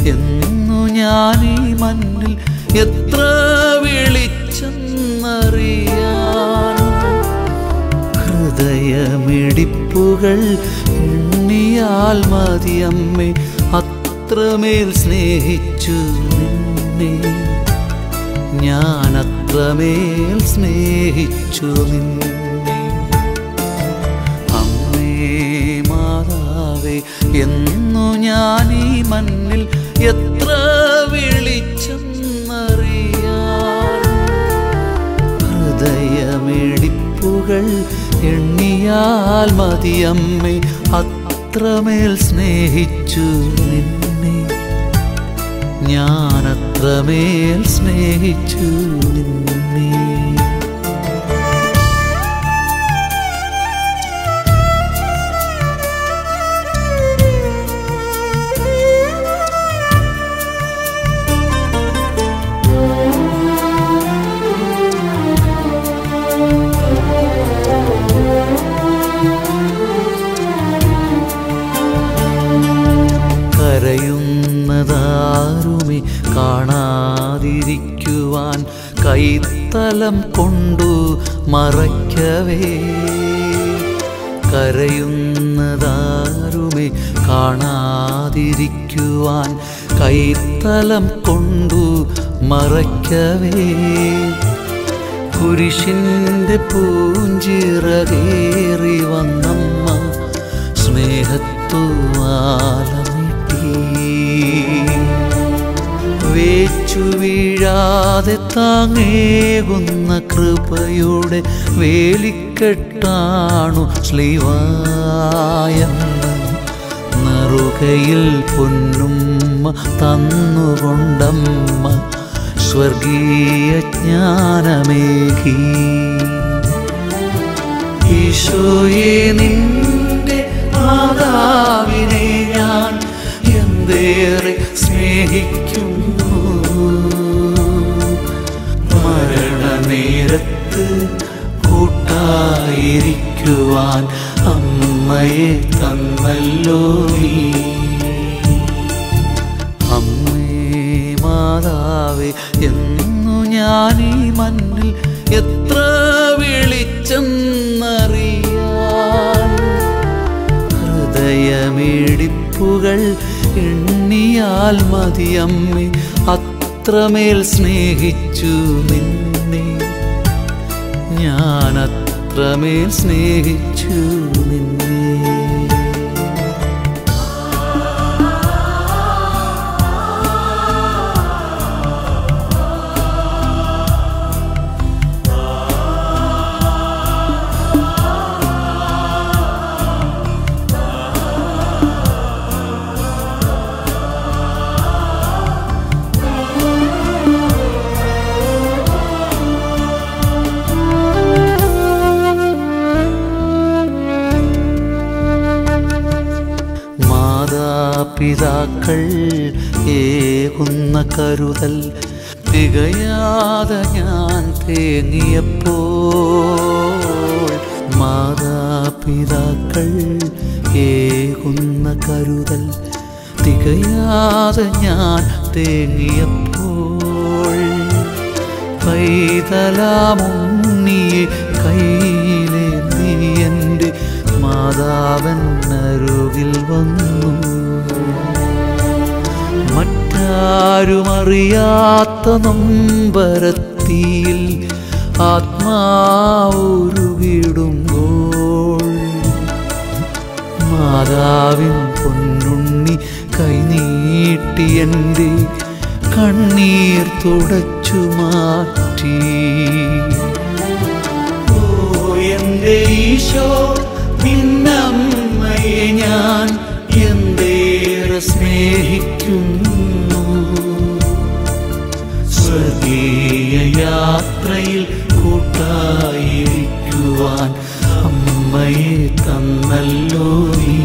എന്നു ഞാൻ ഈ മണ്ണിൽ എത്ര വിളിച്ചെന്നറിയാൻ ഹൃദയമിടിപ്പുകൾ എണ്ണിയാൽ മതിയമ്മേ അത്രമേൽ സ്നേഹിച്ചു നിന്നെ ഞാൻ അത്രമേൽ സ്നേഹിച്ചു നിന്നെ അമ്മേ മാതാവേ എന്നു ഞാൻ ഈ മണ്ണിൽ എത്ര വിളിച്ചെന്നറിയാൻ ഹൃദയമിടിപ്പുകൾ എണ്ണിയാൽ മതിയമ്മേ അത്രമേൽ സ്നേഹിച്ചു നിന്നെ ഞാൻ അത്രമേൽ സ്നേഹിച്ചു നിന്നെ കരയുന്നതാരുമേ കാണാതിരിക്കുവാൻ കൈത്തലം കൊണ്ടു മറയ്ക്കവേ കരയുന്നതാരുമേ കാണാതിരിക്കുവാൻ കൈത്തലം കൊണ്ടു മറയ്ക്കവേ കുരിശിൻ്റെ പൂഞ്ചിറകേറി വന്നമ്മ സ്നേഹത്തുവാലമിട്ടി വേച്ചു വീഴാതെ താങ്ങേകുന്ന കൃപയുടെ വേലിക്കെട്ടാണു ശ്ലീവായെന്ന് നറുകയിൽ പൊന്നുമ്മ തന്നുകൊണ്ടമ്മ സ്വർഗീയ ജ്ഞാനമേകി ഈശോയെ നിന്റെ മാതാവിനെ ഞാൻ എന്തേറെ സ്നേഹിക്കുന്നു മരണനേരത്ത് കൂട്ടായിരിക്കുവാൻ അമ്മയെ തന്നല്ലോ നീ അമ്മേ മാതാവേ എന്നു ഞാൻ ഈ മണ്ണിൽ എത്ര വിളിച്ചെന്നറിയാൻ ഹൃദയമിടിപ്പുകൾ എണ്ണിയാൽ മതിയമ്മേ അത്രമേൽ സ്നേഹിച്ചു നിന്നെ ഞാൻ അത്രമേൽ സ്നേഹിച്ചു നിന്നെ മാതാപിതാക്കൾ ഏകുന്ന കരുതൽ തികയാതെ ഞാൻ തേങ്ങിയപ്പോൾ മാതാപിതാക്കൾ ഏകുന്ന കരുതൽ തികയാതെ ഞാൻ തേങ്ങിയപ്പോൾ പൈതലാമുണ്ണിയെ കയ്യിലെ നീ എൻ്റെ മാതാവൻ അരുകിൽ വന്നു മറ്റാരുമറിയാത്ത നൊമ്പരത്തിയിൽ ആത്മാവുരുകിടുമ്പോൾ മാതാവിൻ പൊന്നുണ്ണി കൈനീട്ടി എൻ്റെ കണ്ണീർ തുടച്ചു മാറ്റി ഓ എൻ്റെ ഈശോ നിന്നമ്മയെ ഞാൻ എന്തേറെ സ്നേഹിക്കുന്നു സ്വർഗീയ യാത്രയിൽ കൂട്ടായിരിക്കുവാൻ അമ്മയെ തന്നല്ലോ നീ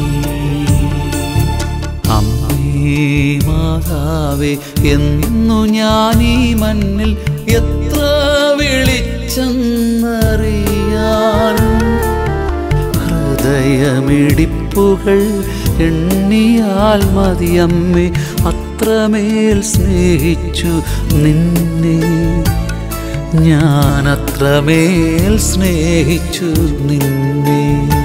അമ്മേ മാതാവേ എന്നു ഞാൻ ഈ മണ്ണിൽ എത്ര വിളിച്ചെന്നറിയാൻ ഹൃദയമിടിപ്പുകൾ എണ്ണിയാൽ മതിയമ്മേ അത്രമേൽ സ്നേഹിച്ചു നിന്നെ ഞാൻ അത്രമേൽ സ്നേഹിച്ചു നിന്നെ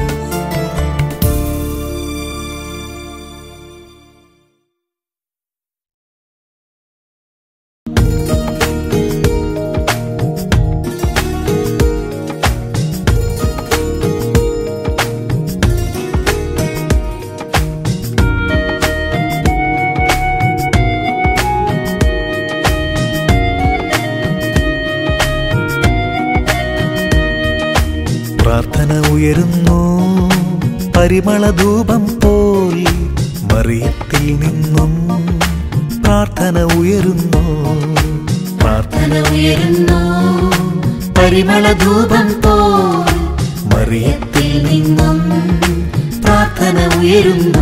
പ്രാർത്ഥന ഉയരുന്നു പരിമള ധൂപം പോൽ മറിയത്തിൽ നിന്നും പ്രാർത്ഥന ഉയരുന്നു പ്രാർത്ഥന ഉയരുന്നു പരിമള ധൂപം പോൽ മറിയത്തിൽ നിന്നും പ്രാർത്ഥന ഉയരുന്നു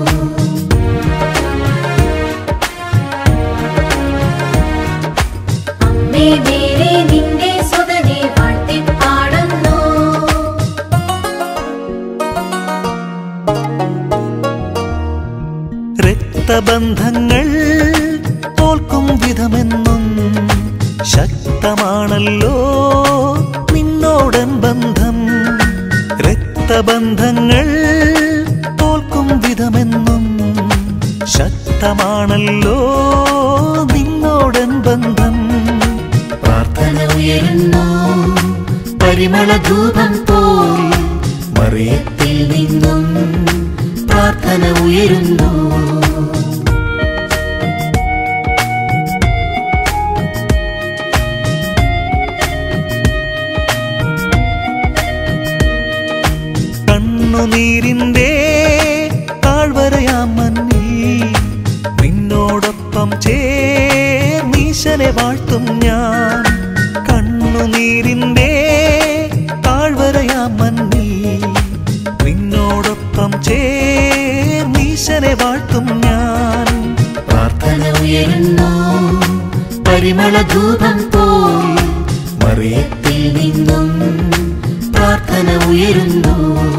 അമ്മേ മേരെ നിന്റെ സുതനെ വാഴ്ത്തിപ്പാടുന്നു രക്തബന്ധങ്ങൾ തോൽക്കും വിധമെന്നും ശക്തമാണല്ലോ നിന്നോടൻ ബന്ധം രക്തബന്ധങ്ങൾ തോൽക്കും വിധമെന്നും ശക്തമാണല്ലോ നിന്നോടൻ ബന്ധം പ്രാർത്ഥന ഉയരുന്നു പരിമള ധൂപം പോൽ മറിയത്തിൽ നിന്നും പ്രാർത്ഥന ഉയരുന്നു കണ്ണുനീരിന്റെ താഴ്വരയാം മണ്ണിൽ നിന്നോടൊപ്പം ചേർന്നീശനെ വാഴ്ത്തും ഞാൻ കണ്ണുനീരിന്റെ താഴ്വരയാം മണ്ണിൽ നിന്നോടൊപ്പം ചേർന്നീശനെ വാഴ്ത്തും ഞാൻ പ്രാർത്ഥന ഉയരുന്നു പരിമള ധൂപം പോൽ മറിയത്തിൽ നിന്നും പ്രാർത്ഥന ഉയരുന്നു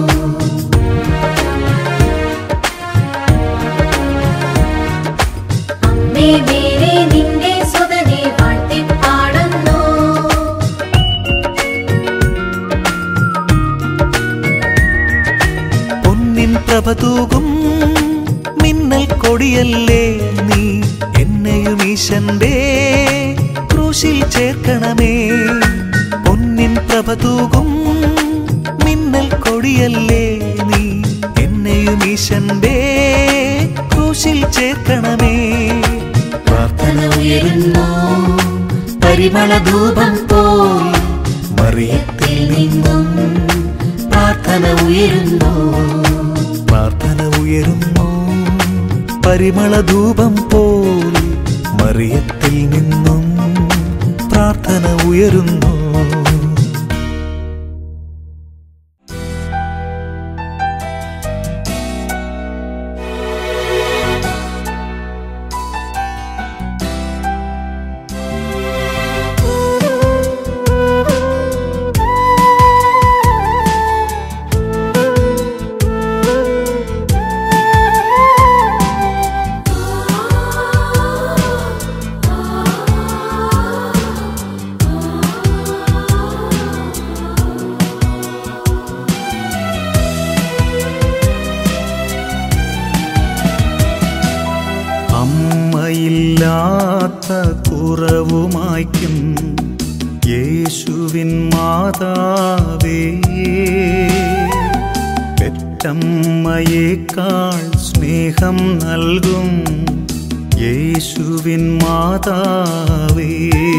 അമ്മേ മേരെ നിന്റെ സുതനെ വാഴ്ത്തിപ്പാടുന്നു പൊന്നിൻ പ്രഭ തൂകും മിന്നൽ കൊടിയല്ലേ നീ എന്നെയും ഈശന്റെ ക്രൂശിൽ ചേർക്കണമേ പൊന്നിൻ പ്രഭ തൂകും മിന്നൽ കൊടിയല്ലേ നീ എന്നെയും ഈശന്റെ ക്രൂശിൽ ചേർക്കണമേ പ്രാർത്ഥന ഉയരുന്നു പരിമള ധൂപം പോൽ മറിയത്തിൽ നിന്നും പ്രാർത്ഥന ഉയരുന്നു പ്രാർത്ഥന ഉയരുന്നു പരിമള ധൂപം പോൽ മറിയത്തിൽ നിന്നും പ്രാർത്ഥന ഉയരുന്നു അമ്മയില്ലാത്ത കുറവുമായ്ക്കും യേശുവിൻ മാതാവേ പെറ്റമ്മയേക്കാൾ സ്നേഹം നൽകും യേശുവിൻ മാതാവേ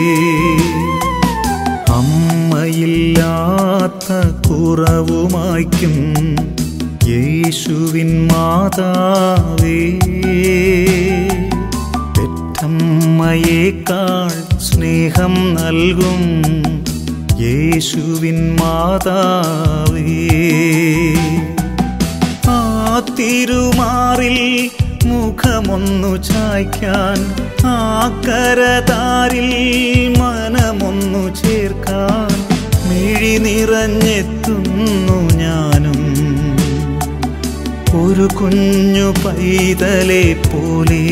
അമ്മയില്ലാത്ത കുറവുമായ്ക്കും യേശുവിൻ മാതാവേ പെറ്റമ്മയേക്കാൾ സ്നേഹം നൽകും യേശുവിൻ മാതാവേ ആ തിരുമാറിൽ മുഖമൊന്നു ചായ്ക്കാൻ ആ കരതാരിൽ മനമൊന്നു ചേർക്കാൻ മിഴി നിറഞ്ഞെത്തുന്നു ഞാനും ഒരു കുഞ്ഞു പൈതലെ പോലെ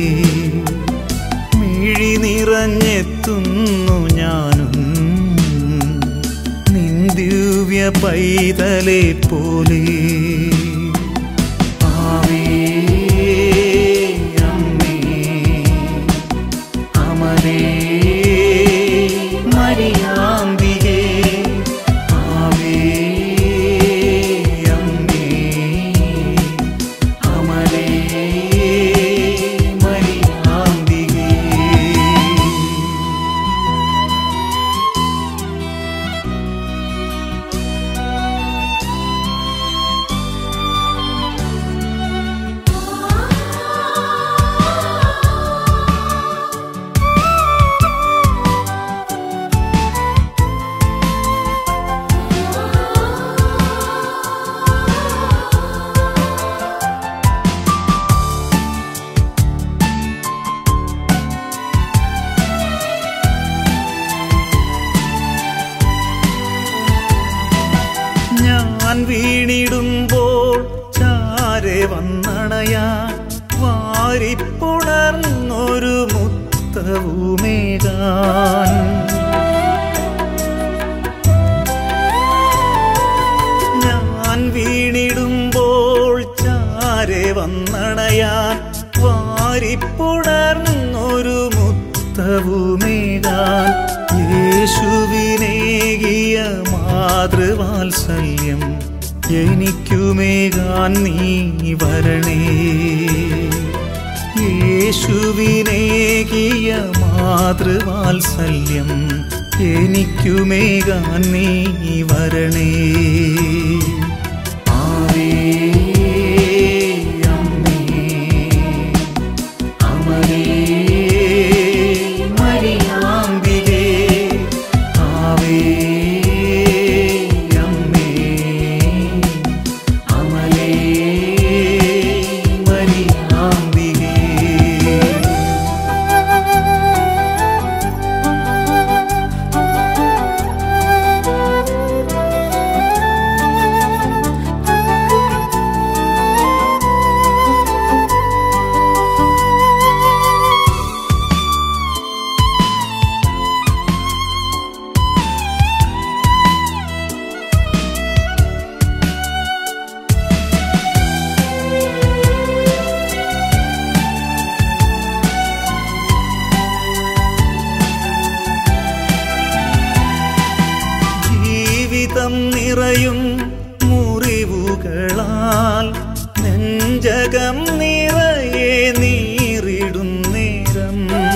മിഴി നിറഞ്ഞെത്തുന്നു ഞാനും നിൻ ദിവ്യ പൈതലെ പോലെ ആവേ അമ്മേ അമലേ മരിയാമ്പികേ ആവേ അമ്മേ അമലേ മരിയാമ്പികേ ഞാൻ വീണിടുമ്പോൾ ചാരെ വന്നണയാൻ വാരിപ്പുണർന്നൊരു മുത്തവുമേകാൻ ഞാൻ വീണിടുമ്പോൾ ചാരെ വന്നണയാൻ വാരിപ്പുണർന്നൊരു മുത്തവുമേകാൻ യേശുവിനേകിയ മാതൃവാത്സല്യം എനിക്കുമേകാൻ നീ വരണേ യേശുവിനേകിയ മാതൃവാത്സല്യം എനിക്കുമേകാൻ നീ വരണേ ആവേ അമ്മേ അമരേ മരിയാമ്പികേ ആവേ അമ്മേ അമലേ മരിയാമ്പികേ ജീവിതം നിറയും മുറിവുകളാൽ നെഞ്ചകം നിറയെ നീറിടും നേരം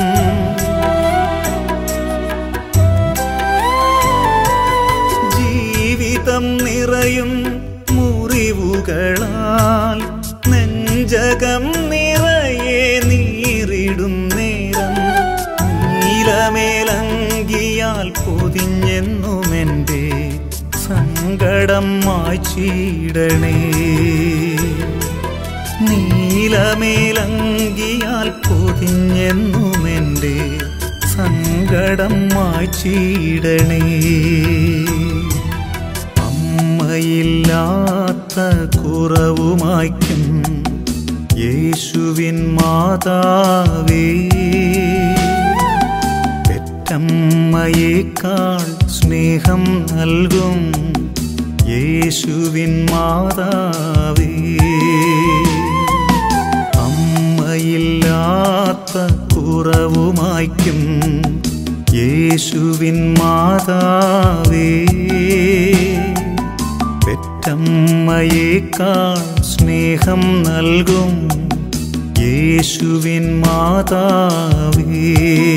ജീവിതം നിറയും മുറിവുകളാൽ നെഞ്ചകം നിറയെ നീറിടും നേരം നീലമേലങ്കിയാൽ പൊതിഞ്ഞെന്നുമെൻ്റെ സങ്കടം മായ്ച്ചിടണേ നീലമേലങ്കിയാൽ പൊതിഞ്ഞെന്നുമെൻ്റെ സങ്കടം മായ്ച്ചിടണേ അമ്മയില്ലാത്ത കുറവുമായ്ക്കും യേശുവിൻ മാതാവേ പെറ്റമ്മയേക്കാൾ സ്നേഹം നൽകും യേശുവിൻ മാതാവേ അമ്മയില്ലാത്ത കുറവുമായ്ക്കും യേശുവിൻ മാതാവേ പെറ്റമ്മയേക്കാൾ സ്നേഹം നൽകും യേശുവിൻ മാതാവേ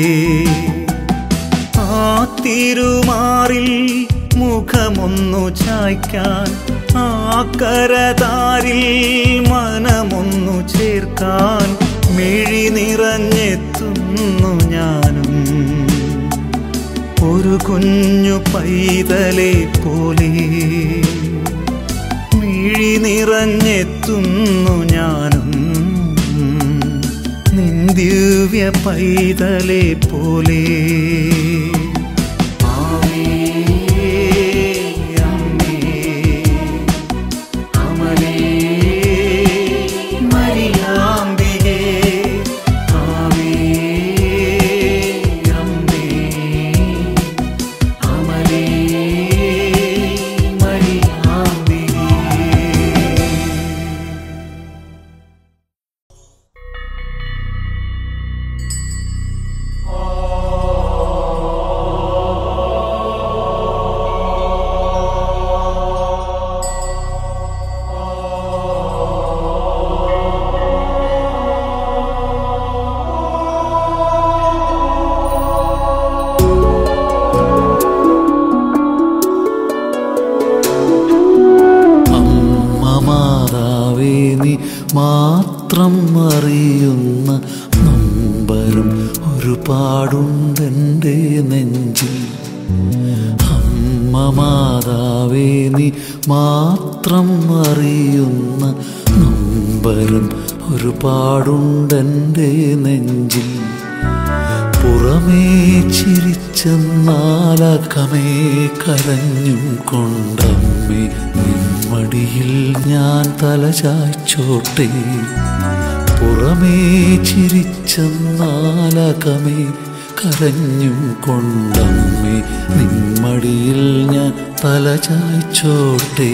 ആ തിരുമാറിൽ മുഖമൊന്നു ചായ്ക്കാൻ ആ കരതാരിൽ മനമൊന്നു ചേർക്കാൻ മിഴി നിറഞ്ഞെത്തുന്നു ഞാനും ഒരു കുഞ്ഞു പൈതലെ പോലെ മിഴി നിറഞ്ഞെത്തുന്നു ഞാനും നിൻ ദിവ്യ പൈതലെ പോലെ ആവേ അമ്മേ അമലേ പാടുണ്ടെൻ്റെ നെഞ്ചിൽ അമ്മ മാതാവേ നീ മാത്രം അറിയുന്ന നൊമ്പരം ഒരു പാടുണ്ടെൻ്റെ നെഞ്ചിൽ പുറമേ ചിരിച്ചെന്നാലകമേ കരഞ്ഞും കൊണ്ടമ്മേ നിമ്മടിയിൽ ഞാൻ തലചായ്ച്ചോട്ടെ പുറമേ ചിരിച്ചെന്നാലകമേ കരഞ്ഞും കൊണ്ടമ്മേ നിമ്മടിയിൽ ഞാൻ തലചായ്ച്ചോട്ടെ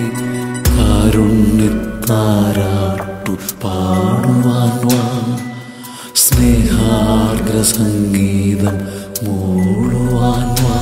കാരുണ്യത്താരാട്ടു പാടുവാൻ വാ സ്നേഹാർദ്ര സംഗീതം മൂളുവാൻ വാ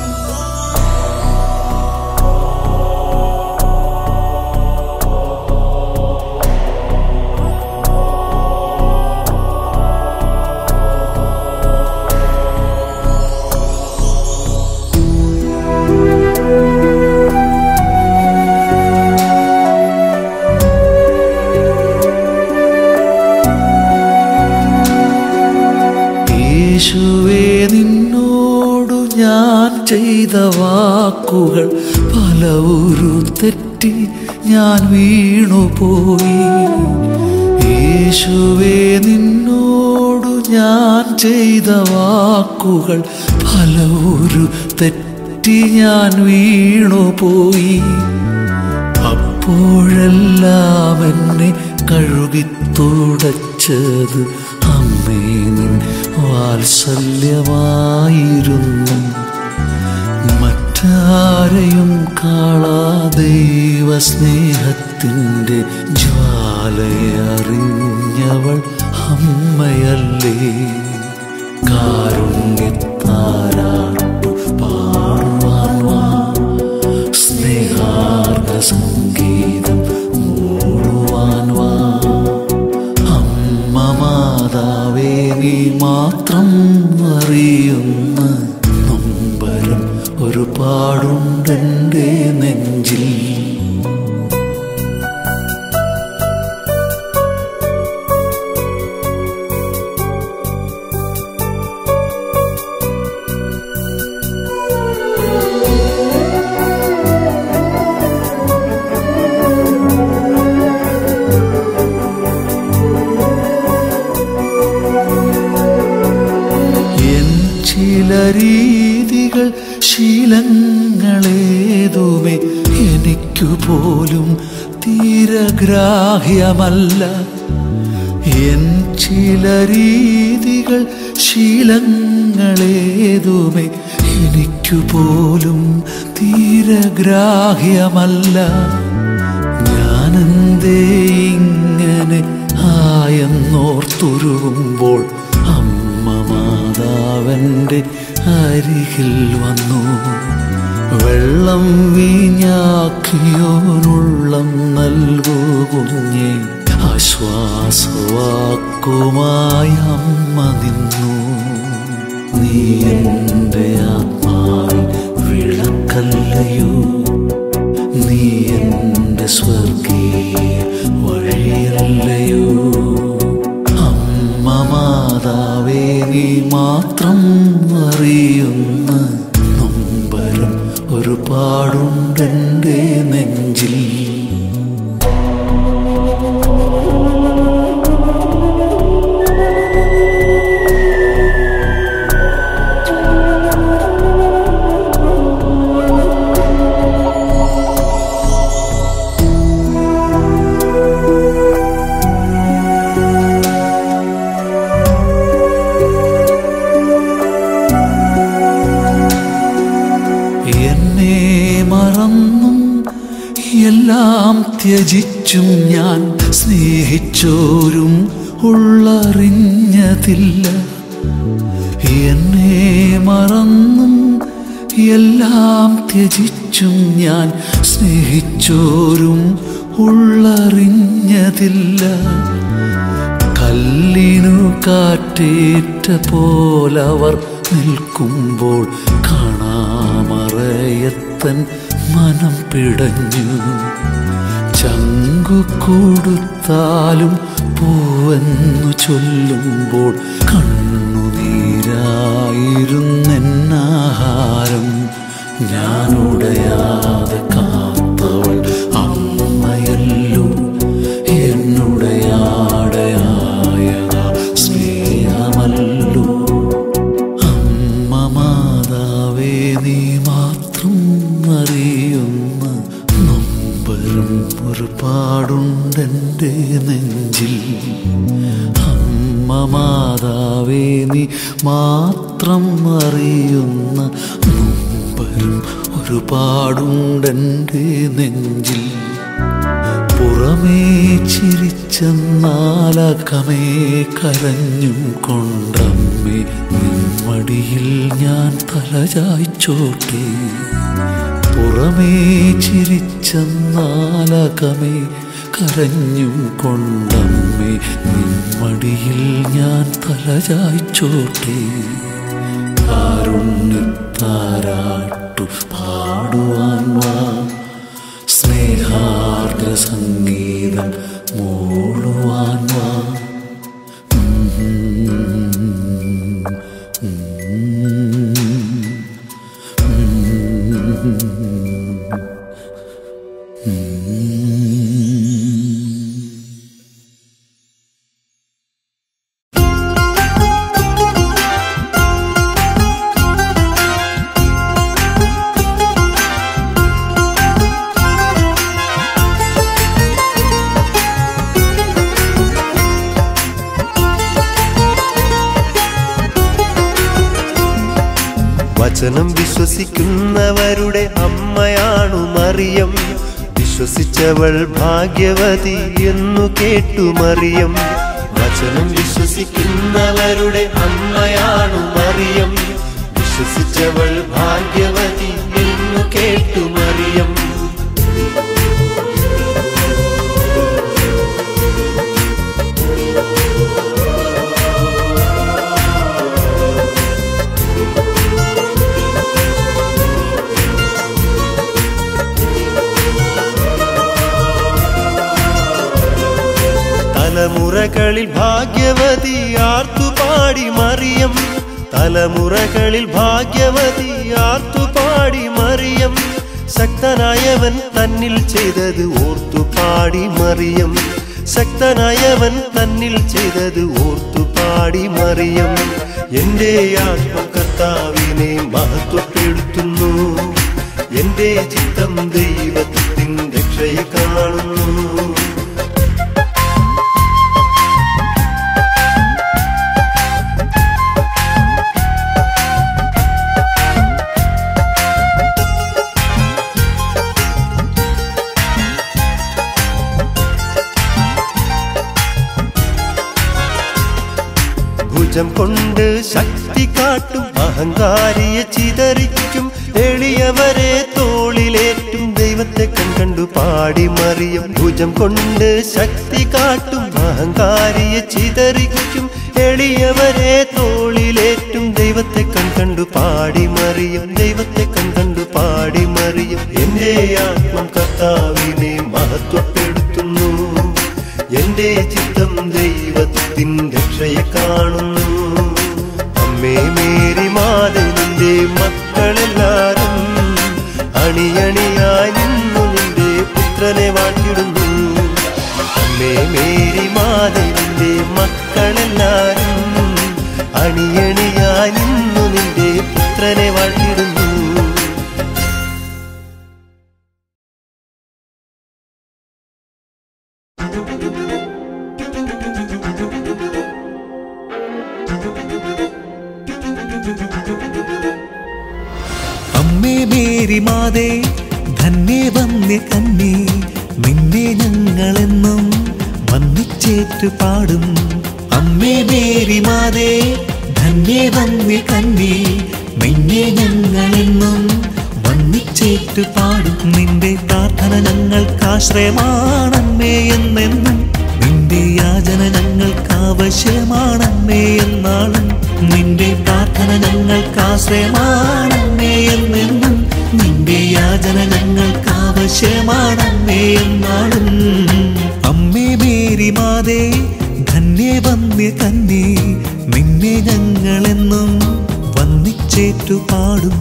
യേശുവേ നിന്നോടു ഞാൻ ചെയ്ത വാക്കുകൾ പലവരു തെറ്റി ഞാൻ വീണുപോയി യേശുവേ നിന്നോടു ഞാൻ ചെയ്ത വാക്കുകൾ പലവരു തെറ്റി ഞാൻ വീണുപോയി അപ്പോഴെല്ലാം എന്നെ കഴുകി തുടച്ചത് അമ്മേ നിൻ വാത്സല്യമായിരുന്നു മറ്റാരെയും കാണാ ദൈവ സ്നേഹത്തിൻ്റെ ജ്വാലയറിഞ്ഞവൾ അമ്മയല്ലേ കാരുണ്യത്താരാട്ടു പാടുവാൻ വാ സ്നേഹാർദ്ര സംഗീതം മൂടുവാൻ വാ അമ്മ മാതാവേ നീ മാത്രം അറിയുന്ന നൊമ്പരം ഒരു പാടുണ്ടെൻ്റെ നെഞ്ചിൽ എൻ ചില രീതികൾ ശീലങ്ങളേതുമേ എനിക്കു പോലും തീരഗ്രാഹ്യമല്ല എൻ ചില രീതികൾ ശീലങ്ങളേതുമേ എനിക്കു പോലും തീരഗ്രാഹ്യമല്ല ഞാനെന്തേ ഇങ്ങനെ ആയെന്നോർത്തുരുകുമ്പോൾ അമ്മ മാതാവൻ്റെ അരികിൽ വന്നു വെള്ളം വീഞ്ഞാക്കിയോനുള്ളം നൽകൂ കുഞ്ഞെ ആശ്വാസവാക്കുമായി അമ്മ നിന്നു നീ എൻ്റെ ആത്മാവിൽ വിളക്കല്ലയോ നീ എൻ്റെ സ്വർഗീയ വഴിയല്ലയോ അമ്മ മാതാവേ നീ മാത്രം അറിയുന്ന നൊമ്പരം ഒരു പാടുണ്ടെൻ്റെ നെഞ്ചിൽ എന്നെ മറന്നും എല്ലാം ത്യജിച്ചും ഞാൻ സ്നേഹിച്ചോരും ഉള്ളറിഞ്ഞതില്ല എന്നെ മറന്നും എല്ലാം ത്യജിച്ചും ഞാൻ സ്നേഹിച്ചോരും ഉള്ളറിഞ്ഞതില്ല കല്ലിനു കാറ്റേറ്റ പോലവർ നിൽക്കുമ്പോൾ കാണാമറയത്തൻ മനം പിടഞ്ഞു ചങ്കു കൊടുത്താലും പൂവെന്നു ചൊല്ലുമ്പോൾ കണ്ണുനീർ ഞാനുടയായിരുന്നെന്നാഹാരം ഞാനുടയാതെ കാത്തവൾ അമ്മയല്ലോ എന്നുടയാടയായതാ സ്നേഹമല്ലോ അമ്മ മാതാവേ നീ മാത്രം അറിയുന്ന നൊമ്പരം ഒരുപാടുണ്ടെൻ്റെ നെഞ്ചിൽ അമ്മ മാതാവേ നീ മാത്രം അറിയുന്ന നൊമ്പരം ഒരുപാടുണ്ടെൻ്റെ നെഞ്ചിൽ പുറമേ ചിരിച്ചെന്നാലകമേ കരഞ്ഞും കൊണ്ടമ്മേ നിന്മടിയിൽ ഞാൻ തലചായ്ച്ചോട്ടെ പുറമേ ചിരിച്ചെന്നാലകമേ കരഞ്ഞും കൊണ്ടമ്മേ നിന്മടിയിൽ ഞാൻ തലചായ്ച്ചോട്ടെ കാരുണ്യത്താരാട്ടു പാടുവാൻ വാ സ്നേഹാർദ്ര സംഗീതം മൂളുവാൻ വാ വചനം വിശ്വസിക്കുന്നവരുടെ അമ്മയാണു മറിയം വിശ്വസിച്ചവൾ ഭാഗ്യവതി എന്നു കേട്ടു മറിയം വചനം വിശ്വസിക്കുന്നവരുടെ അമ്മയാണു മറിയം വിശ്വസിച്ചവൾ ഭാഗ്യവതി എന്നു കേട്ടു മറിയം തലമുറകളിൽ ഭാഗ്യവതി ആർത്തുപാടി മറിയം തലമുറകളിൽ ഭാഗ്യവതി ആർത്തുപാടി മറിയം ശക്തനായവൻ തന്നിൽ ചെയ്തത് ഓർത്തുപാടി മറിയം ശക്തനായവൻ തന്നിൽ ചെയ്തത് ഓർത്തുപാടി മറിയം എന്റെ ആത്മ കർത്താവിനെ മഹത്വപ്പെടുത്തുന്നു എന്റെ ചിത്തം ദൈവത്തിൻ രക്ഷയെ കാണുന്നു ഭുജം കൊണ്ട് ശക്തി കാട്ടും അഹങ്കാരിയെ ചിതറിക്കും എളിയവരെ തോളിലേറ്റും ദൈവത്തെ കൺകണ്ടു പാടി മറിയും ഭുജം കൊണ്ട് ശക്തി കാട്ടും അഹങ്കാരിയെ ചിതറിക്കും എളിയവരെ തോളിലേറ്റും ദൈവത്തെ കൺകണ്ടു പാടി മറിയും ദൈവത്തെ കൺകണ്ടു പാടി മറിയും എന്റെ ആത്മം കർത്താവിനെ മഹത്വപ്പെടുത്തുന്നു എന്റെ ചിത്തം ദൈവത്തിൻ രക്ഷയെ കാണുന്നു അമ്മേ മേരി മാതനിന്റെ മക്കളെല്ലാരും അണിയണിയായി നിന്നു നിന്റെ പുത്രനെ വാഴ്ത്തിടുന്നു അമ്മേ മേരി മാതനിന്റെ മക്കളെല്ലാരും അണിയണിയായി നിന്നു നിന്റെ പുത്രനെ വാഴ്ത്തിടുന്നു അമ്മേ മേരി മാതേ ധന്യേ വന്യ കന്യേ നിന്നെ ഞങ്ങളെന്നും വന്നിച്ചേറ്റു പാടും അമ്മേ മേരി മാതേ ധന്യേ വന്യ കന്യേ നിന്നെ ഞങ്ങളെന്നും വന്നിച്ചേറ്റു പാടും നിന്റെ പ്രാർത്ഥന ഞങ്ങൾക്കാശ്രയമാണമ്മേ എന്നെന്നും നിന്റെ യാചന ഞങ്ങൾക്ക് ആവശ്യമാണമ്മേ എന്നാളും നിന്റെ പ്രാർത്ഥന ഞങ്ങൾക്ക് ആശ്രയമാണമ്മേ എന്നെന്നും നിന്റെ യാചന ഞങ്ങൾക്ക് ആവശ്യമാണമ്മേ എന്നാളും അമ്മേ മേരി മാതേ ധന്യേ വന്യ കന്യേ നിന്നെ ഞങ്ങളെന്നും വന്നിച്ചേറ്റു പാടും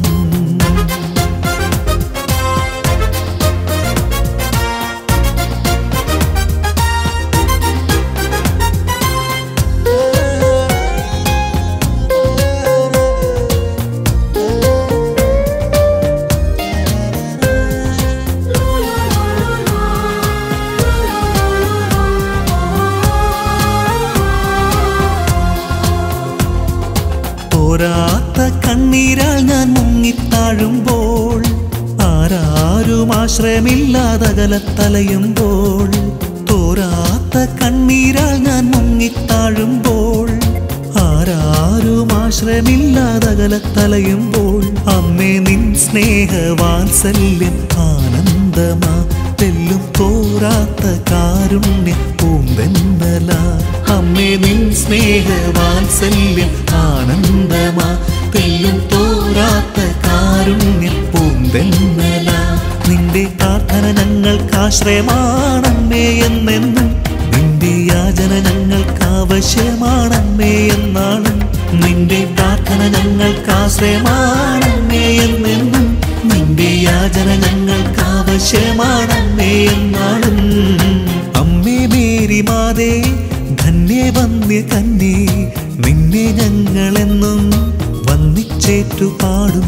തോരാത്ത കണ്ണീരാൽ ഞാൻ മുങ്ങിത്താഴുമ്പോൾ ആരാരും ആശ്രയമില്ലാതകലത്തലയുമ്പോൾ തോരാത്ത കണ്ണീരാൽ ഞാൻ മുങ്ങിത്താഴുമ്പോൾ ആരാരും ആശ്രയമില്ലാതകലത്തലയുമ്പോൾ അമ്മേ നിൻ സ്നേഹവാത്സല്യം ആനന്ദമാ തെല്ലും തോരാത്ത കാരുണ്യ പൂമ്പെന്നല അമ്മേ നിൻ സ്നേഹവാത്സല്യം ആനന്ദമാ തെല്ലും തോരാത്ത കാരുണ്യ പൂമ്പെന്നല നിന്റെ പ്രാർത്ഥന ഞങ്ങൾക്ക് ആശ്രയമാണമ്മേ എന്നെന്നും നിന്റെ യാചന ഞങ്ങൾക്ക് ആവശ്യമാണമ്മേ എന്നാളും നിന്റെ പ്രാർത്ഥന ഞങ്ങൾക്ക് ആശ്രയമാണമ്മേ എന്നെന്നും നിന്റെ യാചന ഞങ്ങൾക്ക് ആവശ്യമാണമ്മേ എന്നാളും അമ്മേ മേരി മാതേ ധന്യ വന്യ കന്യേ നിന്നെ ഞങ്ങളെന്നും വന്നിച്ചേറ്റു പാടും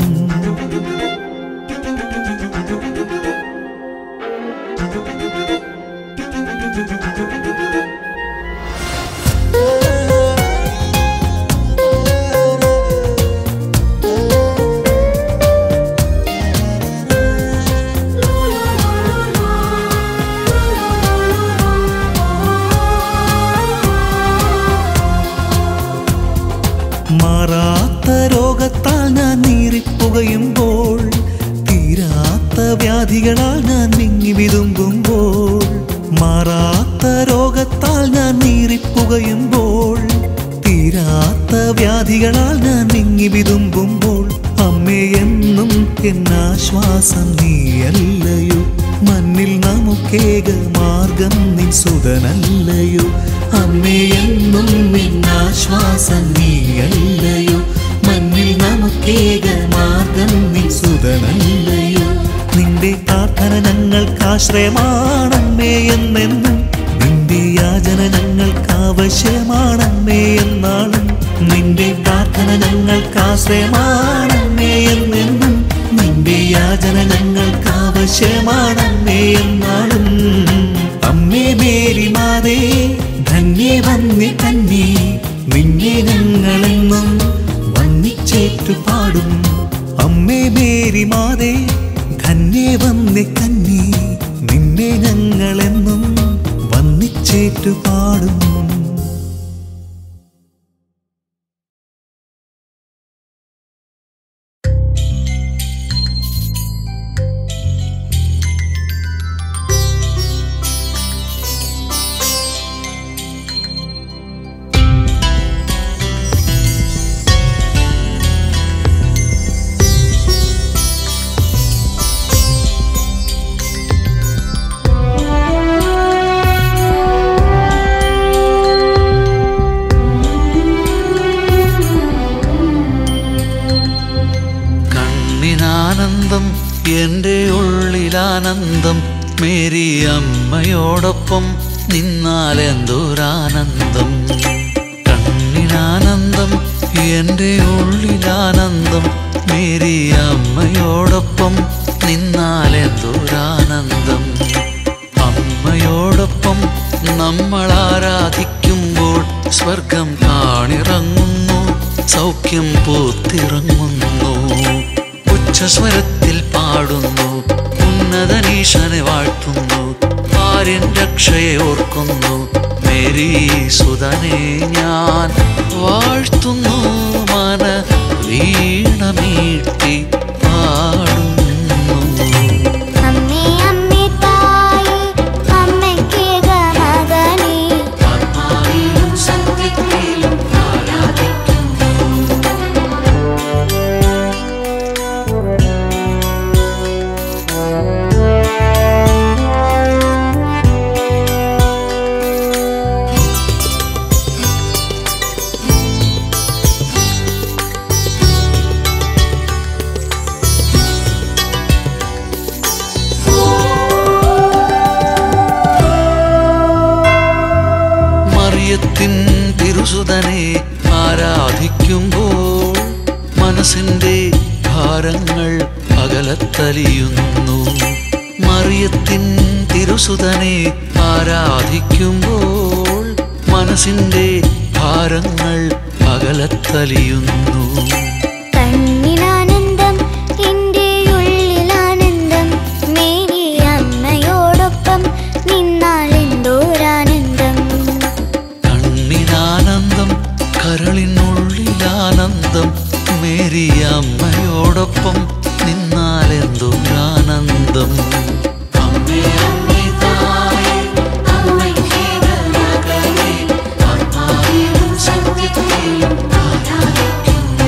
മാറാത്ത രോഗത്താൽ ഞാൻ നീറിപ്പുകയുമ്പോൾ തീരാത്ത വ്യാധികളാൽ ഞാൻ വിങ്ങി വിതുമ്പുമ്പോൾ മാറാത്ത രോഗത്താൽ ഞാൻ നീറിപ്പുകയുമ്പോൾ തീരാത്ത വ്യാധികളാൽ ഞാൻ വിങ്ങി വിതുമ്പുമ്പോൾ അമ്മേ എന്നും എന്നാശ്വാസം നീയല്ലയോ മണ്ണിൽ നമുക്കേക മാർഗം നിൻ സുതനല്ലയോ അമ്മേ എന്നും നിന്നാശ്വാസം നീയല്ലയോ മണ്ണിൽ നമുക്കേക മാർഗം നിൻ സുതനല്ലയോ നിന്റെ പ്രാർത്ഥന ഞങ്ങൾക്ക് ആശ്രയമാണമ്മേ എന്നെന്നും നിന്റെ യാചന ഞങ്ങൾക്ക് ആവശ്യമാണമ്മേ എന്നാളും നിന്റെ പ്രാർത്ഥന ഞങ്ങൾക്ക് ആശ്രയമാണമ്മേ എന്നെന്നും നിന്റെ യാചന ഞങ്ങൾക്ക് ആവശ്യമാണമ്മേ എന്നാളും അമ്മേ മേരി മാതേ ധന്യേ വന്യ കന്യേ നിന്നെ ഞങ്ങളെന്നും വന്നിച്ചേറ്റു പാടും അമ്മേ മേരി മാതേ ധന്യേ വന്യ കന്യേ നിന്നെ ഞങ്ങളെന്നും വന്നിച്ചേറ്റു പാടും കണ്ണിനാനന്ദം എൻ്റെ ഉള്ളിലാനന്ദം മേരി അമ്മയോടൊപ്പം നിന്നാൽ എന്തൊരാനന്ദം കണ്ണിനാനന്ദം എൻ്റെ ഉള്ളിലാനന്ദം മേരി അമ്മയോടൊപ്പം നിന്നാൽ എന്തൊരാനന്ദം അമ്മയോടൊപ്പം നമ്മൾ ആരാധിക്കുമ്പോൾ സ്വർഗം കാണിറങ്ങുന്നു സൗഖ്യം പൂത്തിറങ്ങുന്നു ഉച്ചസ്വരത്തിൽ പാടുന്നു ഉന്നതനീശനെ വാഴ്ത്തുന്നു ആര്യൻ രക്ഷയെ ഓർക്കുന്നു മേരി സുതനെ ഞാൻ വാഴ്ത്തുന്നു മന വീണമീട്ടി പാടുന്നു അമ്മേ അമ്മേ തായേ അമ്മയ്ക്കേക മകനേ ആത്മാവിലും സത്യത്തിലും ആരാധിക്കുന്നു ആരാധിക്കുമ്പോൾ മനസ്സിന്റെ ഭാരങ്ങൾ അകലത്തലിയുന്നു മറിയത്തിൻ തിരുസുതനെ ആരാധിക്കുമ്പോൾ മനസ്സിന്റെ ഭാരങ്ങൾ അകലത്തലിയുന്നു കണ്ണിനാനന്ദം എൻ്റെ ഉള്ളിലാനന്ദം മേരി അമ്മയോടൊപ്പം നിന്നാൽ എന്തോരാനന്ദം കണ്ണിനാനന്ദം കരളിനുള്ളിലാനന്ദം മേരി അമ്മയോടൊപ്പം നിന്നാലെന്തോരാനന്ദം അമ്മേ അമ്മേ തായേ അമ്മയ്ക്കേക മകനേ ആത്മാവിലും സത്യത്തിലും ആരാധിക്കുന്നു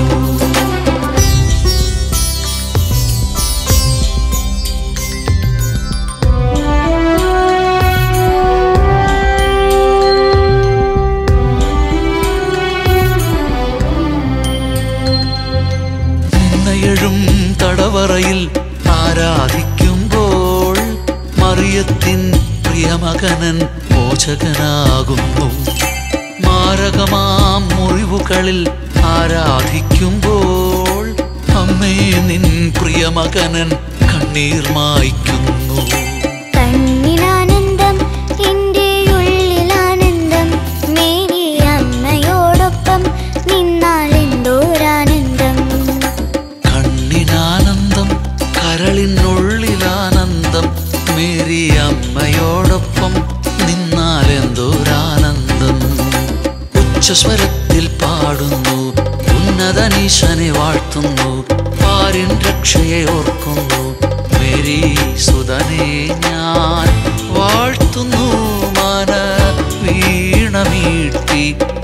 നിന്നയഴും തടവറയിൽ ആരാധിക്കുമ്പോൾ മറിയത്തിൻ പ്രിയമകനൻ മോചകനാകുന്നു മാരകമാം മുറിവുകളിൽ ആരാധിക്കുമ്പോൾ അമ്മേ നിൻ പ്രിയമകനൻ കണ്ണീർ മായ്ക്കുന്നു കണ്ണിനാനന്ദം എൻ്റെ ഉള്ളിലാനന്ദം മേരി അമ്മയോടൊപ്പം നിന്നാൽ എന്തോരാനന്ദം കണ്ണിനാനന്ദം കരളിനുള്ളിലാനന്ദം മേരി അമ്മയോടൊപ്പം നിന്നാലെന്തോരാനന്ദം ഉച്ചസ്വരത്തിൽ പാടുന്നു ഉന്നതനീശനെ വാഴ്ത്തുന്നു പാരിൻ രക്ഷയെ ഓർക്കുന്നു മേരി സുതനെ ഞാൻ വാഴ്ത്തുന്നു മന വീണമീട്ടി